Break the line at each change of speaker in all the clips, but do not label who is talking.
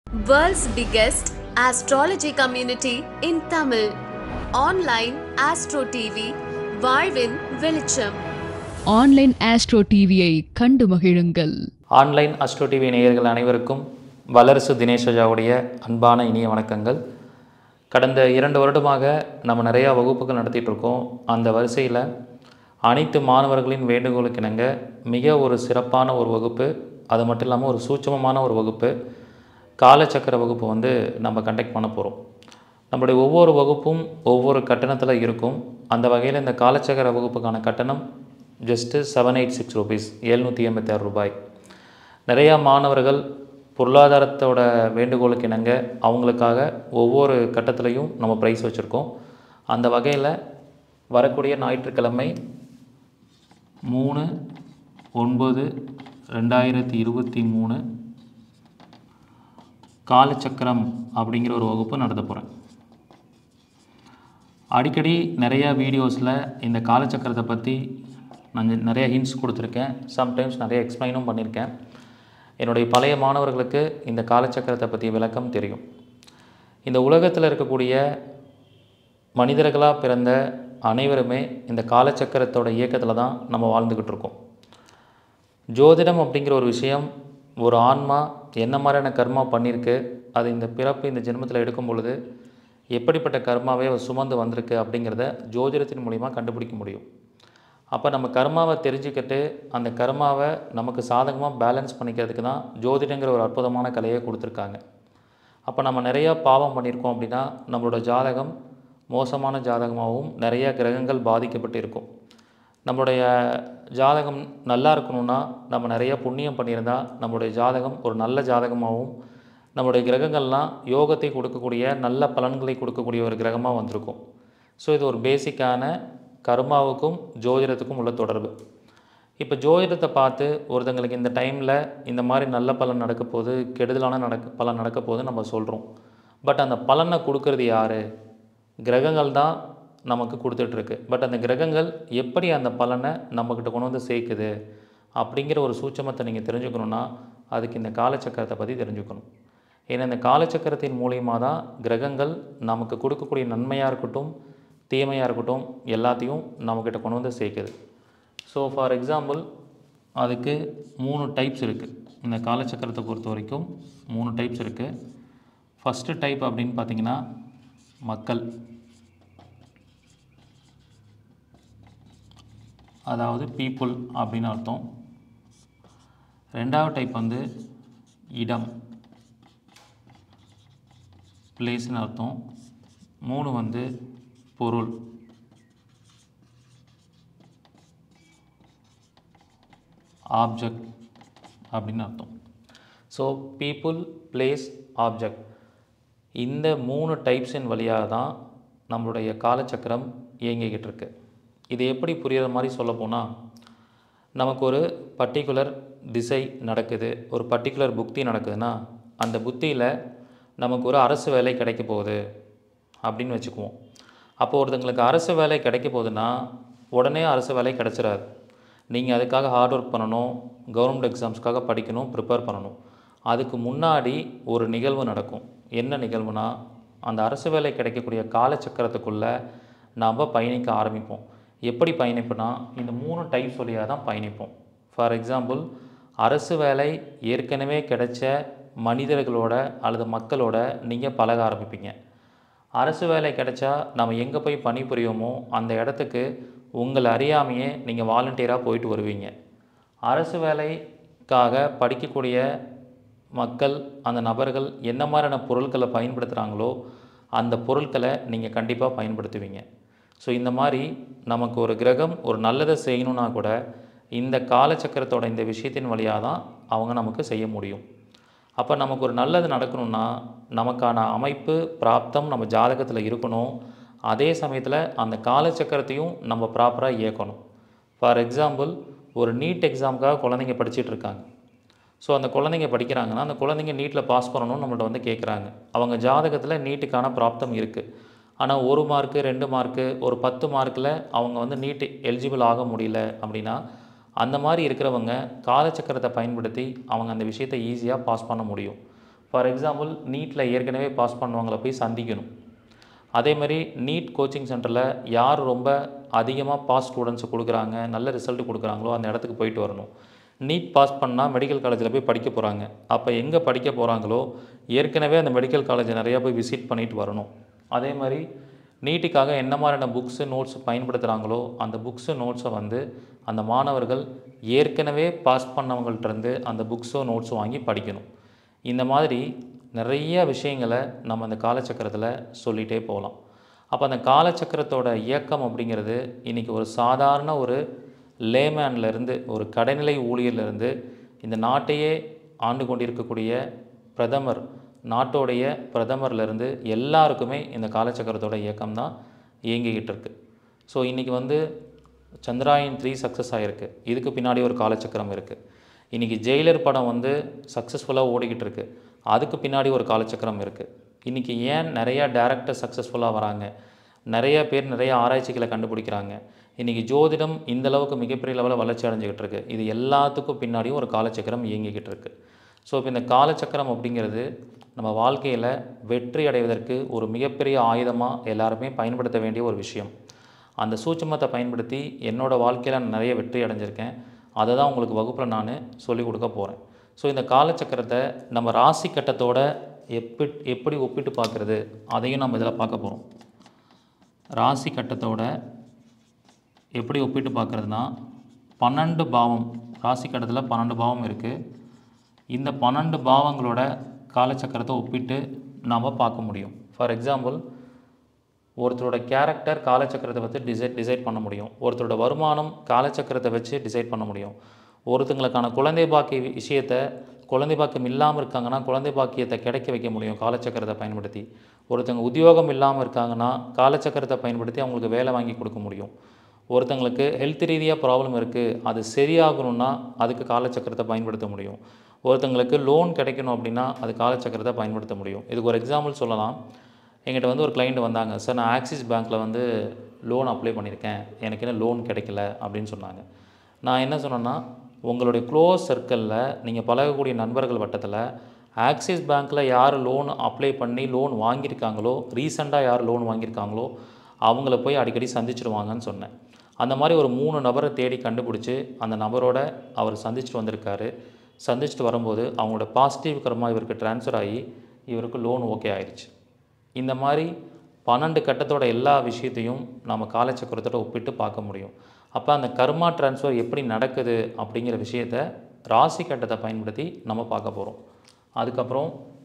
World's biggest astrology community in Tamil. Online Astro TV, வாழ்வின் வெளிச்சம்
online astro டிவியை கண்டு மகிழுங்கள்
ஆன்லைன் அஸ்ட்ரோ டிவி நேயர்கள் அனைவருக்கும் வல்லரசு தினேஷாவுடைய அன்பான இனிய வணக்கங்கள் கடந்த இரண்டு வருடமாக நம்ம நிறையா வகுப்புகள் நடத்திட்டு இருக்கோம் அந்த வரிசையில் அனைத்து மாணவர்களின் வேண்டுகோளுக்கு இணங்க மிக ஒரு சிறப்பான ஒரு வகுப்பு அது மட்டும் இல்லாமல் ஒரு சூட்சமமான ஒரு வகுப்பு காலச்சக்கர வகுப்பு வந்து நம்ம கண்டக்ட் பண்ண போகிறோம் நம்முடைய ஒவ்வொரு வகுப்பும் ஒவ்வொரு கட்டணத்தில் இருக்கும் அந்த வகையில் இந்த காலச்சக்கர வகுப்புக்கான கட்டணம் just seven eight six rupees எழுநூற்றி எண்பத்தி ஆறு ரூபாய் நிறையா மாணவர்கள் பொருளாதாரத்தோட வேண்டுகோளுக்கு இணங்க அவங்களுக்காக ஒவ்வொரு கட்டத்துலேயும் நம்ம ப்ரைஸ் வச்சுருக்கோம் அந்த வகையில் வரக்கூடிய ஞாயிற்றுக்கிழமை மூணு ஒன்பது ரெண்டாயிரத்தி இருபத்தி மூணு காலச்சக்கரம் அப்படிங்கிற ஒரு வகுப்பு நடத்த போகிறேன் அடிக்கடி நிறையா வீடியோஸில் இந்த காலச்சக்கரத்தை பற்றி நான் நிறைய ஹிண்ட்ஸ் கொடுத்துருக்கேன் சம்டைம்ஸ் நிறைய எக்ஸ்பிளைனும் பண்ணியிருக்கேன் என்னுடைய பழைய மாணவர்களுக்கு இந்த காலச்சக்கரத்தை பற்றிய விளக்கம் தெரியும் இந்த உலகத்தில் இருக்கக்கூடிய மனிதர்களாக பிறந்த அனைவருமே இந்த காலச்சக்கரத்தோட இயக்கத்தில் தான் நம்ம வாழ்ந்துக்கிட்டு இருக்கோம் ஜோதிடம் அப்படிங்கிற ஒரு விஷயம் ஒரு ஆன்மா என்ன மாதிரியான கர்மா பண்ணியிருக்கு அது இந்த பிறப்பு இந்த ஜென்மத்தில் எடுக்கும் பொழுது எப்படிப்பட்ட கர்மாவே அவர் சுமந்து வந்திருக்கு அப்படிங்கிறத ஜோதிடத்தின் மூலிமா கண்டுபிடிக்க முடியும் அப்போ நம்ம கர்மாவை தெரிஞ்சுக்கிட்டு அந்த கர்மாவை நமக்கு சாதகமாக பேலன்ஸ் பண்ணிக்கிறதுக்கு தான் ஜோதிடங்கிற ஒரு அற்புதமான கலையை கொடுத்துருக்காங்க அப்போ நம்ம நிறையா பாவம் பண்ணியிருக்கோம் அப்படின்னா நம்மளோட ஜாதகம் மோசமான ஜாதகமாகவும் நிறைய கிரகங்கள் பாதிக்கப்பட்டு இருக்கும் நம்மளுடைய ஜாதகம் நல்லா இருக்கணும்னா நம்ம நிறைய புண்ணியம் பண்ணியிருந்தா நம்மளுடைய ஜாதகம் ஒரு நல்ல ஜாதகமாகவும் நம்மளுடைய கிரகங்கள்லாம் யோகத்தை கொடுக்கக்கூடிய நல்ல பலன்களை கொடுக்கக்கூடிய ஒரு கிரகமாக வந்திருக்கும் ஸோ இது ஒரு பேசிக்கான கர்மாவுக்கும் ஜோதிடத்துக்கும் உள்ள தொடர்பு இப்போ ஜோதிடத்தை பார்த்து ஒருத்தங்களுக்கு இந்த டைமில் இந்த மாதிரி நல்ல பலன் நடக்க போகுது கெடுதலான நடக்க பலன் நடக்க போகுது நம்ம சொல்கிறோம் பட் அந்த பலனை கொடுக்கறது யார் கிரகங்கள் தான் நமக்கு கொடுத்துட்ருக்கு பட் அந்த கிரகங்கள் எப்படி அந்த பலனை நம்மக்கிட்ட கொண்டு வந்து சேர்க்குது அப்படிங்கிற ஒரு சூட்சமத்தை நீங்கள் தெரிஞ்சுக்கணுன்னா அதுக்கு இந்த காலச்சக்கரத்தை பற்றி தெரிஞ்சுக்கணும் ஏன்னா இந்த காலச்சக்கரத்தின் மூலியமாக தான் கிரகங்கள் நமக்கு கொடுக்கக்கூடிய நன்மையாக இருக்கட்டும் தீமையாக இருக்கட்டும் எல்லாத்தையும் நம்மக்கிட்ட கொண்டு வந்து சேர்க்குது ஸோ ஃபார் எக்ஸாம்பிள் அதுக்கு மூணு டைப்ஸ் இருக்குது இந்த காலச்சக்கரத்தை பொறுத்த வரைக்கும் மூணு டைப்ஸ் இருக்குது ஃபஸ்ட்டு டைப் அப்படின்னு பார்த்தீங்கன்னா மக்கள் அதாவது பீப்புள் அப்படின்னு அர்த்தம் ரெண்டாவது டைப் வந்து இடம் பிளேஸ்னு அர்த்தம் மூணு வந்து பொருள் ஆப்ஜெக்ட் அப்படின்னு அர்த்தம் ஸோ பீப்புள் பிளேஸ் ஆப்ஜெக்ட் இந்த மூணு டைப்ஸின் வழியாக தான் நம்மளுடைய காலச்சக்கரம் இயங்கிக்கிட்டு இருக்கு இது எப்படி புரிகிற மாதிரி சொல்ல போனால் நமக்கு ஒரு பர்டிகுலர் திசை நடக்குது ஒரு பர்டிகுலர் புக்தி நடக்குதுன்னா அந்த புத்தியில் நமக்கு ஒரு அரசு வேலை கிடைக்க போகுது அப்படின்னு வச்சுக்குவோம் அப்போ ஒருத்தங்களுக்கு அரசு வேலை கிடைக்க போகுதுன்னா உடனே அரசு வேலை கிடச்சிடாது நீங்கள் அதுக்காக ஹார்ட் ஒர்க் பண்ணணும் கவர்மெண்ட் எக்ஸாம்ஸ்க்காக படிக்கணும் ப்ரிப்பேர் பண்ணணும் அதுக்கு முன்னாடி ஒரு நிகழ்வு நடக்கும் என்ன நிகழ்வுனா அந்த அரசு வேலை கிடைக்கக்கூடிய காலச்சக்கரத்துக்குள்ளே நாம் பயணிக்க ஆரம்பிப்போம் எப்படி பயணிப்போனா இந்த மூணு டைப்ஸ் வழியாக தான் பயணிப்போம் ஃபார் எக்ஸாம்பிள் அரசு வேலை ஏற்கனவே கிடைச்ச மனிதர்களோட அல்லது மக்களோட நீங்கள் பழக ஆரம்பிப்பீங்க அரசு வேலை கிடைச்சா நம்ம எங்கே போய் பணிபுரியோமோ அந்த இடத்துக்கு உங்களை அறியாமையே நீங்கள் வாலண்டியராக போயிட்டு வருவீங்க அரசு வேலைக்காக படிக்கக்கூடிய மக்கள் அந்த நபர்கள் என்ன மாதிரியான பொருட்களை பயன்படுத்துகிறாங்களோ அந்த பொருட்களை நீங்கள் கண்டிப்பாக பயன்படுத்துவீங்க ஸோ இந்த மாதிரி நமக்கு ஒரு கிரகம் ஒரு நல்லதை செய்யணுன்னா கூட இந்த காலச்சக்கரத்தோட இந்த விஷயத்தின் வழியாக தான் அவங்க நமக்கு செய்ய முடியும் அப்போ நமக்கு ஒரு நல்லது நடக்கணும்னா நமக்கான அமைப்பு பிராப்தம் நம்ம ஜாதகத்தில் இருக்கணும் அதே சமயத்தில் அந்த காலச்சக்கரத்தையும் நம்ம ப்ராப்பராக இயக்கணும் ஃபார் எக்ஸாம்பிள் ஒரு நீட் எக்ஸாமுக்காக குழந்தைங்க படிச்சிட்டு இருக்காங்க ஸோ அந்த குழந்தைங்க படிக்கிறாங்கன்னா அந்த குழந்தைங்க நீட்டில் பாஸ் பண்ணணும்னு நம்மள்ட்ட வந்து கேட்குறாங்க அவங்க ஜாதகத்தில் நீட்டுக்கான பிராப்தம் இருக்குது ஆனால் ஒரு மார்க்கு ரெண்டு மார்க்கு ஒரு பத்து மார்க்கில் அவங்க வந்து நீட் எலிஜிபிள் ஆக முடியல அப்படின்னா அந்த மாதிரி இருக்கிறவங்க காலச்சக்கரத்தை பயன்படுத்தி அவங்க அந்த விஷயத்தை ஈஸியாக பாஸ் பண்ண முடியும் ஃபார் எக்ஸாம்பிள் நீட்டில் ஏற்கனவே பாஸ் பண்ணவங்கள போய் சந்திக்கணும் அதே மாதிரி நீட் கோச்சிங் சென்டரில் யார் ரொம்ப அதிகமாக பாஸ் ஸ்டூடெண்ட்ஸ் கொடுக்குறாங்க நல்ல ரிசல்ட் கொடுக்குறாங்களோ அந்த இடத்துக்கு போயிட்டு வரணும் நீட் பாஸ் பண்ணால் மெடிக்கல் காலேஜில் போய் படிக்க போகிறாங்க அப்போ எங்கே படிக்க போகிறாங்களோ ஏற்கனவே அந்த மெடிக்கல் காலேஜை நிறையா போய் விசிட் பண்ணிட்டு வரணும் அதே மாதிரி நீட்டுக்காக என்ன மாதிரியான புக்ஸு நோட்ஸ் பயன்படுத்துகிறாங்களோ அந்த புக்ஸு நோட்ஸை வந்து அந்த மாணவர்கள் ஏற்கனவே பாஸ் பண்ணவங்கள்ட்டேருந்து அந்த புக்ஸோ நோட்ஸோ வாங்கி படிக்கணும் இந்த மாதிரி நிறைய விஷயங்களை நம்ம அந்த காலச்சக்கரத்தில் சொல்லிகிட்டே போகலாம் அப்போ அந்த காலச்சக்கரத்தோட இயக்கம் அப்படிங்கிறது இன்றைக்கி ஒரு சாதாரண ஒரு லேமேன்லேருந்து ஒரு கடைநிலை ஊழியர்லேருந்து இந்த நாட்டையே ஆண்டு கொண்டிருக்கக்கூடிய பிரதமர் நாட்டோடைய பிரதமர்லேருந்து எல்லாருக்குமே இந்த காலச்சக்கரத்தோட இயக்கம் தான் இயங்கிக்கிட்டு இருக்கு ஸோ இன்றைக்கி வந்து சந்திராயன் த்ரீ சக்ஸஸ் ஆகிருக்கு இதுக்கு பின்னாடி ஒரு காலச்சக்கரம் இருக்குது இன்றைக்கி ஜெயிலர் படம் வந்து சக்ஸஸ்ஃபுல்லாக ஓடிக்கிட்டு இருக்கு அதுக்கு பின்னாடி ஒரு காலச்சக்கரம் இருக்குது இன்றைக்கி ஏன் நிறையா டேரக்டர் சக்ஸஸ்ஃபுல்லாக வராங்க நிறைய பேர் நிறைய ஆராய்ச்சிகளை கண்டுபிடிக்கிறாங்க இன்றைக்கி ஜோதிடம் இந்த அளவுக்கு மிகப்பெரிய லெவலில் வளர்ச்சி அடைஞ்சிக்கிட்டு இருக்கு இது எல்லாத்துக்கும் பின்னாடியும் ஒரு காலச்சக்கரம் இயங்கிக்கிட்டு இருக்கு ஸோ இப்போ இந்த காலச்சக்கரம் அப்படிங்கிறது நம்ம வாழ்க்கையில் வெற்றி அடைவதற்கு ஒரு மிகப்பெரிய ஆயுதமாக எல்லாருமே பயன்படுத்த வேண்டிய ஒரு விஷயம் அந்த சூட்சுமத்தை பயன்படுத்தி என்னோடய வாழ்க்கையில் நான் நிறைய வெற்றி அடைஞ்சிருக்கேன் அதை தான் உங்களுக்கு வகுப்பில் நான் சொல்லிக் கொடுக்க போகிறேன் ஸோ இந்த காலச்சக்கரத்தை நம்ம ராசி கட்டத்தோட எப்படி எப்படி ஒப்பிட்டு பார்க்குறது அதையும் நம்ம இதில் பார்க்க போகிறோம் ராசி கட்டத்தோட எப்படி ஒப்பிட்டு பார்க்குறதுனா பன்னெண்டு பாவம் ராசி கட்டத்தில் பன்னெண்டு பாவம் இருக்குது இந்த பன்னெண்டு பாவங்களோட காலச்சக்கரத்தை ஒப்பிட்டு நாம் பார்க்க முடியும் ஃபார் எக்ஸாம்பிள் ஒருத்தரோட கேரக்டர் காலச்சக்கரத்தை வச்சு டிசைட் டிசைட் பண்ண முடியும் ஒருத்தரோட வருமானம் காலச்சக்கரத்தை வச்சு டிசைட் பண்ண முடியும் ஒருத்தங்களுக்கான குழந்தை பாக்கிய விஷயத்தை குழந்தை பாக்கியம் இல்லாமல் இருக்காங்கன்னா குழந்தை பாக்கியத்தை கிடைக்க வைக்க முடியும் காலச்சக்கரத்தை பயன்படுத்தி ஒருத்தங்க உத்தியோகம் இல்லாமல் இருக்காங்கன்னா காலச்சக்கரத்தை பயன்படுத்தி அவங்களுக்கு வேலை வாங்கி கொடுக்க முடியும் ஒருத்தங்களுக்கு ஹெல்த் ரீதியாக ப்ராப்ளம் இருக்குது அது சரியாகணும்னா அதுக்கு காலச்சக்கரத்தை பயன்படுத்த முடியும் ஒருத்தங்களுக்கு லோன் கிடைக்கணும் அப்படின்னா அது காலச்சக்கரத்தை பயன்படுத்த முடியும் இதுக்கு ஒரு எக்ஸாம்பிள் சொல்லலாம் எங்கிட்ட வந்து ஒரு கிளைண்ட் வந்தாங்க சார் நான் ஆக்சிஸ் பேங்க்கில் வந்து லோன் அப்ளை பண்ணியிருக்கேன் எனக்கு என்ன லோன் கிடைக்கல அப்படின்னு சொன்னாங்க நான் என்ன சொன்னேன்னா உங்களுடைய க்ளோஸ் சர்க்கிளில் நீங்கள் பழகக்கூடிய நண்பர்கள் வட்டத்தில் ஆக்சிஸ் பேங்க்கில் யார் லோன் அப்ளை பண்ணி லோன் வாங்கியிருக்காங்களோ ரீசெண்டாக யார் லோன் வாங்கியிருக்காங்களோ அவங்கள போய் அடிக்கடி சந்திச்சிடுவாங்கன்னு சொன்னேன் அந்த மாதிரி ஒரு மூணு நபரை தேடி கண்டுபிடிச்சி அந்த நபரோட அவர் சந்திச்சுட்டு வந்திருக்காரு சந்திச்சுட்டு வரும்போது அவங்களோட பாசிட்டிவ் கர்மா இவருக்கு ட்ரான்ஸ்ஃபர் ஆகி இவருக்கு லோன் ஓகே ஆயிடுச்சு இந்த மாதிரி பன்னெண்டு கட்டத்தோட எல்லா விஷயத்தையும் நம்ம காலச்சக்கரத்தோட ஒப்பிட்டு பார்க்க முடியும் அப்போ அந்த கர்மா ட்ரான்ஸ்ஃபர் எப்படி நடக்குது அப்படிங்கிற விஷயத்த ராசி கட்டத்தை பயன்படுத்தி நம்ம பார்க்க போகிறோம் அதுக்கப்புறம்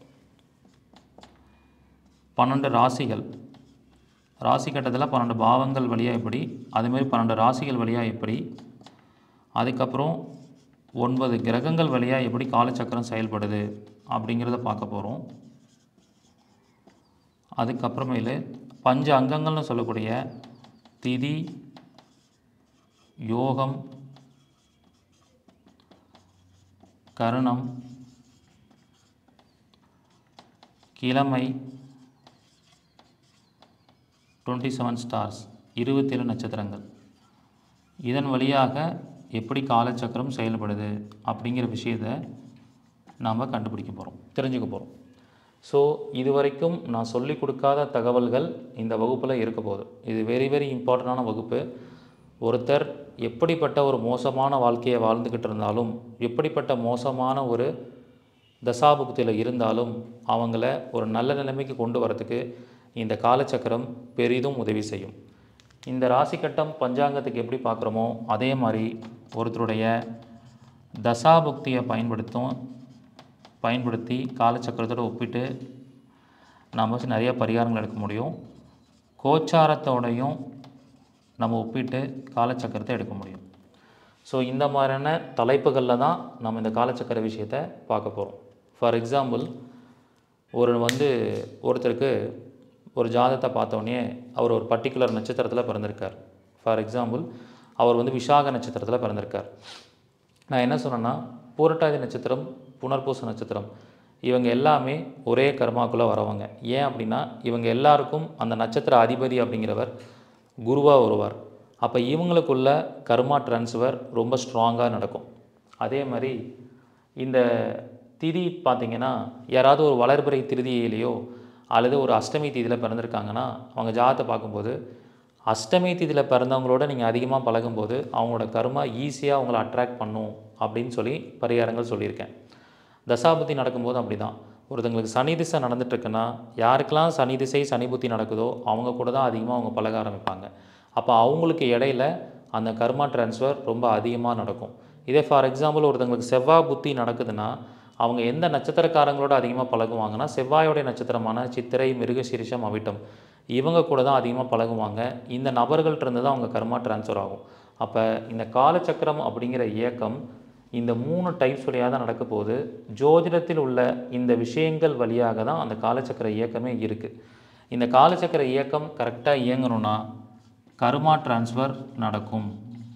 பன்னெண்டு ராசிகள் ராசி கட்டத்தில் பன்னெண்டு பாவங்கள் வழியாக எப்படி அதுமாரி பன்னெண்டு ராசிகள் வழியாக எப்படி அதுக்கப்புறம் ஒன்பது கிரகங்கள் வழியாக எப்படி காலச்சக்கரம் செயல்படுது அப்படிங்கிறத பார்க்க போகிறோம் அதுக்கப்புறமேலு பஞ்ச அங்கங்கள்னு சொல்லக்கூடிய திதி யோகம் கருணம் கிழமை டுவெண்ட்டி செவன் ஸ்டார்ஸ் இருபத்தேழு நட்சத்திரங்கள் இதன் வழியாக எப்படி காலச்சக்கரம் செயல்படுது அப்படிங்கிற விஷயத்தை நாம் கண்டுபிடிக்க போகிறோம் தெரிஞ்சுக்க போகிறோம் ஸோ இது வரைக்கும் நான் சொல்லி கொடுக்காத தகவல்கள் இந்த வகுப்பில் இருக்க போகுது இது வெரி வெரி இம்பார்ட்டண்டான வகுப்பு ஒருத்தர் எப்படிப்பட்ட ஒரு மோசமான வாழ்க்கையை வாழ்ந்துக்கிட்டு இருந்தாலும் எப்படிப்பட்ட மோசமான ஒரு தசாபுக்தியில் இருந்தாலும் அவங்கள ஒரு நல்ல நிலைமைக்கு கொண்டு வரதுக்கு இந்த காலச்சக்கரம் பெரிதும் உதவி செய்யும் இந்த ராசி கட்டம் பஞ்சாங்கத்துக்கு எப்படி பார்க்குறோமோ அதே மாதிரி ஒருத்தருடைய தசாபுக்தியை பயன்படுத்தும் பயன்படுத்தி காலச்சக்கரத்தோடு ஒப்பிட்டு நாம் வந்து நிறைய பரிகாரங்கள் எடுக்க முடியும் கோச்சாரத்தோடையும் நம்ம ஒப்பிட்டு காலச்சக்கரத்தை எடுக்க முடியும் ஸோ இந்த மாதிரியான தலைப்புகளில் தான் நம்ம இந்த காலச்சக்கர விஷயத்தை பார்க்க போகிறோம் ஃபார் எக்ஸாம்பிள் ஒரு வந்து ஒருத்தருக்கு ஒரு ஜாதகத்தை பார்த்தோன்னே அவர் ஒரு பர்டிகுலர் நட்சத்திரத்தில் பிறந்திருக்கார் ஃபார் எக்ஸாம்பிள் அவர் வந்து விசாக நட்சத்திரத்தில் பிறந்திருக்கார் நான் என்ன சொன்னேன்னா பூரட்டாதி நட்சத்திரம் புனர்பூச நட்சத்திரம் இவங்க எல்லாமே ஒரே கர்மாக்குள்ளே வரவங்க ஏன் அப்படின்னா இவங்க எல்லாருக்கும் அந்த நட்சத்திர அதிபதி அப்படிங்கிறவர் குருவாக வருவார் அப்போ இவங்களுக்குள்ள கர்மா ட்ரான்ஸ்ஃபர் ரொம்ப ஸ்ட்ராங்காக நடக்கும் அதே மாதிரி இந்த திதி பார்த்தீங்கன்னா யாராவது ஒரு வளர்பிறை திருதியிலேயோ அல்லது ஒரு அஷ்டமி திதியில் பிறந்திருக்காங்கன்னா அவங்க ஜாதத்தை பார்க்கும்போது அஷ்டமி திதியில் பிறந்தவங்களோட நீங்கள் அதிகமாக பழகும்போது அவங்களோட கர்மா ஈஸியாக அவங்கள அட்ராக்ட் பண்ணும் அப்படின்னு சொல்லி பரிகாரங்கள் சொல்லியிருக்கேன் தசாபுத்தி நடக்கும்போது அப்படி தான் ஒருத்தங்களுக்கு சனி திசை நடந்துட்டுருக்குன்னா யாருக்கெல்லாம் சனி திசை சனி புத்தி நடக்குதோ அவங்க கூட தான் அதிகமாக அவங்க பழக ஆரம்பிப்பாங்க அப்போ அவங்களுக்கு இடையில அந்த கர்மா ட்ரான்ஸ்ஃபர் ரொம்ப அதிகமாக நடக்கும் இதே ஃபார் எக்ஸாம்பிள் ஒருத்தங்களுக்கு செவ்வாய் புத்தி நடக்குதுன்னா அவங்க எந்த நட்சத்திரக்காரங்களோட அதிகமாக பழகுவாங்கன்னா செவ்வாயோடைய நட்சத்திரமான சித்திரை மிருகசீரிஷம் அவிட்டம் இவங்க கூட தான் அதிகமாக பழகுவாங்க இந்த நபர்கள்ட்ட இருந்து தான் அவங்க கர்மா ட்ரான்ஸ்ஃபர் ஆகும் அப்போ இந்த காலச்சக்கரம் அப்படிங்கிற இயக்கம் இந்த மூணு டைப்ஸ் வழியாக தான் நடக்க போகுது ஜோதிடத்தில் உள்ள இந்த விஷயங்கள் வழியாக தான் அந்த காலச்சக்கர இயக்கமே இருக்குது இந்த காலச்சக்கர இயக்கம் கரெக்டாக இயங்கணும்னா கர்மா ட்ரான்ஸ்ஃபர் நடக்கும்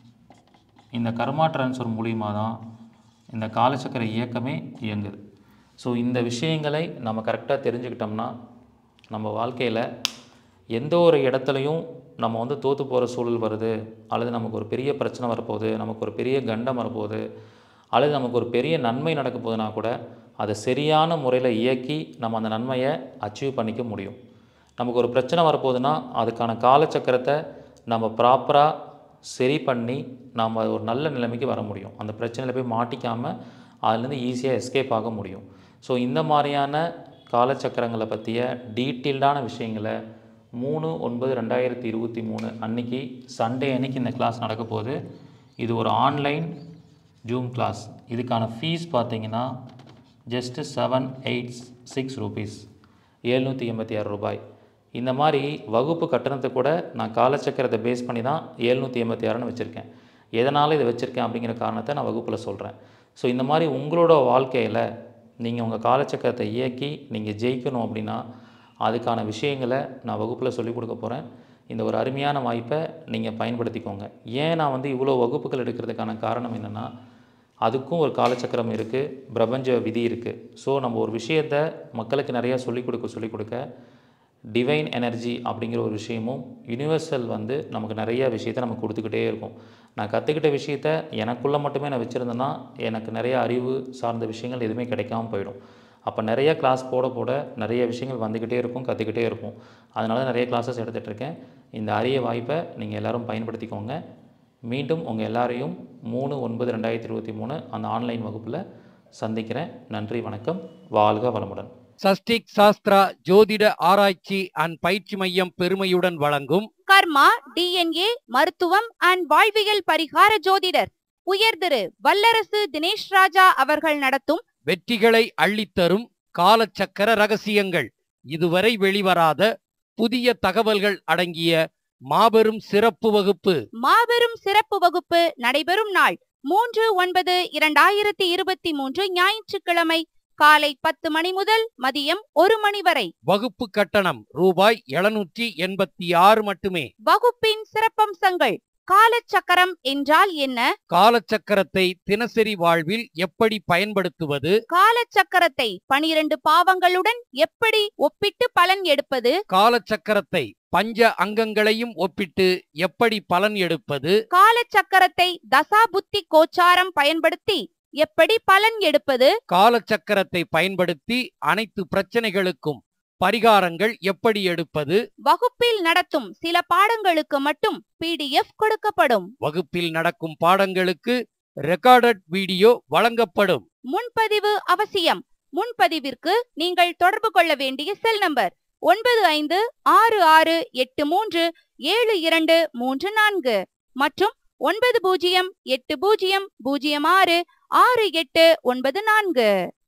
இந்த கர்மா ட்ரான்ஸ்ஃபர் மூலியமாக தான் இந்த காலச்சக்கர இயக்கமே இயங்குது ஸோ இந்த விஷயங்களை நம்ம கரெக்டாக தெரிஞ்சுக்கிட்டோம்னா நம்ம வாழ்க்கையில் எந்த ஒரு இடத்துலையும் நம்ம வந்து தோற்று போகிற சூழல் வருது அல்லது நமக்கு ஒரு பெரிய பிரச்சனை வரப்போகுது நமக்கு ஒரு பெரிய கண்டம் வரப்போகுது அல்லது நமக்கு ஒரு பெரிய நன்மை நடக்க போகுதுன்னா கூட அதை சரியான முறையில் இயக்கி நம்ம அந்த நன்மையை அச்சீவ் பண்ணிக்க முடியும் நமக்கு ஒரு பிரச்சனை வரப்போகுதுன்னா அதுக்கான காலச்சக்கரத்தை நம்ம ப்ராப்பராக சரி பண்ணி நாம் ஒரு நல்ல நிலைமைக்கு வர முடியும் அந்த பிரச்சனையில் போய் மாட்டிக்காமல் அதுலேருந்து ஈஸியாக எஸ்கேப் ஆக முடியும் ஸோ இந்த மாதிரியான காலச்சக்கரங்களை பற்றிய டீட்டெயில்டான விஷயங்களை மூணு ஒன்பது ரெண்டாயிரத்தி இருபத்தி மூணு அன்னைக்கு சண்டே அன்னைக்கு இந்த கிளாஸ் நடக்க போகுது இது ஒரு ஆன்லைன் ஜூம் கிளாஸ் இதுக்கான ஃபீஸ் பார்த்தீங்கன்னா just seven eight six rupees எழுநூற்றி எண்பத்தி ஆறு ரூபாய் இந்த மாதிரி வகுப்பு கட்டணத்தை கூட நான் காலச்சக்கரத்தை பேஸ் பண்ணி தான் எழுநூற்றி எண்பத்தி ஆறுன்னு வச்சுருக்கேன் எதனால் இதை வச்சுருக்கேன் அப்படிங்கிற காரணத்தை நான் வகுப்பில் சொல்கிறேன் ஸோ இந்த மாதிரி உங்களோட வாழ்க்கையில் நீங்கள் உங்கள் காலச்சக்கரத்தை இயக்கி நீங்கள் ஜெயிக்கணும் அப்படின்னா அதுக்கான விஷயங்களை நான் வகுப்பில் சொல்லிக் கொடுக்க போகிறேன் இந்த ஒரு அருமையான வாய்ப்பை நீங்கள் பயன்படுத்திக்கோங்க ஏன் நான் வந்து இவ்வளோ வகுப்புகள் எடுக்கிறதுக்கான காரணம் என்னென்னா அதுக்கும் ஒரு காலச்சக்கரம் இருக்குது பிரபஞ்ச விதி இருக்குது ஸோ நம்ம ஒரு விஷயத்தை மக்களுக்கு நிறையா சொல்லிக் கொடுக்க சொல்லிக் கொடுக்க டிவைன் எனர்ஜி அப்படிங்கிற ஒரு விஷயமும் யுனிவர்சல் வந்து நமக்கு நிறைய விஷயத்தை நமக்கு கொடுத்துக்கிட்டே இருக்கும் நான் கற்றுக்கிட்ட விஷயத்த எனக்குள்ளே மட்டுமே நான் வச்சுருந்தேன்னா எனக்கு நிறைய அறிவு சார்ந்த விஷயங்கள் எதுவுமே கிடைக்காம போயிடும் அப்போ நிறைய கிளாஸ் போட போட நிறைய விஷயங்கள் வந்துக்கிட்டே இருக்கும் கற்றுக்கிட்டே இருப்போம் அதனால நிறைய கிளாஸஸ் எடுத்துகிட்டு இருக்கேன் இந்த அரிய வாய்ப்பை நீங்கள் எல்லாரும் பயன்படுத்திக்கோங்க மீண்டும் உங்கள் எல்லாரையும் மூணு ஒன்பது ரெண்டாயிரத்தி இருபத்தி மூணு அந்த ஆன்லைன் வகுப்பில் சந்திக்கிறேன் நன்றி வணக்கம் வாழ்க வளமுடன்
சஷ்டிக் சாஸ்திரா ஜோதிட ஆராய்ச்சி அண்ட் பயிற்சி மையம் பெருமையுடன் வழங்கும்
கர்மா டிஎன்ஏ மருத்துவம் அண்ட் வாழ்வியல் பரிகார ஜோதிடர் உயர் திரு வல்லரசு தினேஷ் ராஜா அவர்கள் நடத்தும்
வெற்றிகளை அள்ளித்தரும் காலச்சக்கர ரகசியங்கள் இதுவரை வெளிவராத புதிய தகவல்கள் அடங்கிய மாபெரும் சிறப்பு வகுப்பு
மாபெரும் சிறப்பு வகுப்பு நடைபெறும் நாள் மூன்று ஒன்பது இரண்டாயிரத்தி இருபத்தி மூன்று ஞாயிற்றுக்கிழமை காலை பத்து மணி முதல் மதியம் ஒரு மணி வரை
வகுப்பு கட்டணம் ரூபாய் எழுநூற்றி எண்பத்தி ஆறு மட்டுமே
வகுப்பின் சிறப்பம்சங்கள் காலச்சக்கரம் என்றால் என்ன
காலச்சக்கரத்தை தினசரி வாழ்வில் எப்படி பயன்படுத்துவது
காலச்சக்கரத்தை பனிரெண்டு பாவங்களுடன் எப்படி ஒப்பிட்டு பலன் எடுப்பது
காலச்சக்கரத்தை பஞ்ச அங்கங்களையும் ஒப்பிட்டு எப்படி பலன் எடுப்பது
காலச்சக்கரத்தை தசா புத்தி கோச்சாரம் பயன்படுத்தி எப்படி பலன் எடுப்பது
காலச்சக்கரத்தை பயன்படுத்தி அனைத்து பிரச்சனைகளுக்கும் பரிகாரங்கள் எப்படி எடுப்பது
வகுப்பில் நடத்தும் சில பாடங்களுக்கு மட்டும் பிடிஎஃப் கொடுக்கப்படும்
வகுப்பில் நடக்கும் பாடங்களுக்கு ரெக்கார்டட் வீடியோ வழங்கப்படும்
முன்பதிவு அவசியம் முன்பதிவிற்கு நீங்கள் தொடர்பு கொள்ள வேண்டிய செல் நம்பர் ஒன்பது ஐந்து ஆறு ஆறு எட்டு மூன்று ஏழு இரண்டு மூன்று நான்கு மற்றும் ஒன்பது பூஜ்ஜியம் எட்டு பூஜ்ஜியம் பூஜ்ஜியம் ஆறு ஆறு எட்டு ஒன்பது நான்கு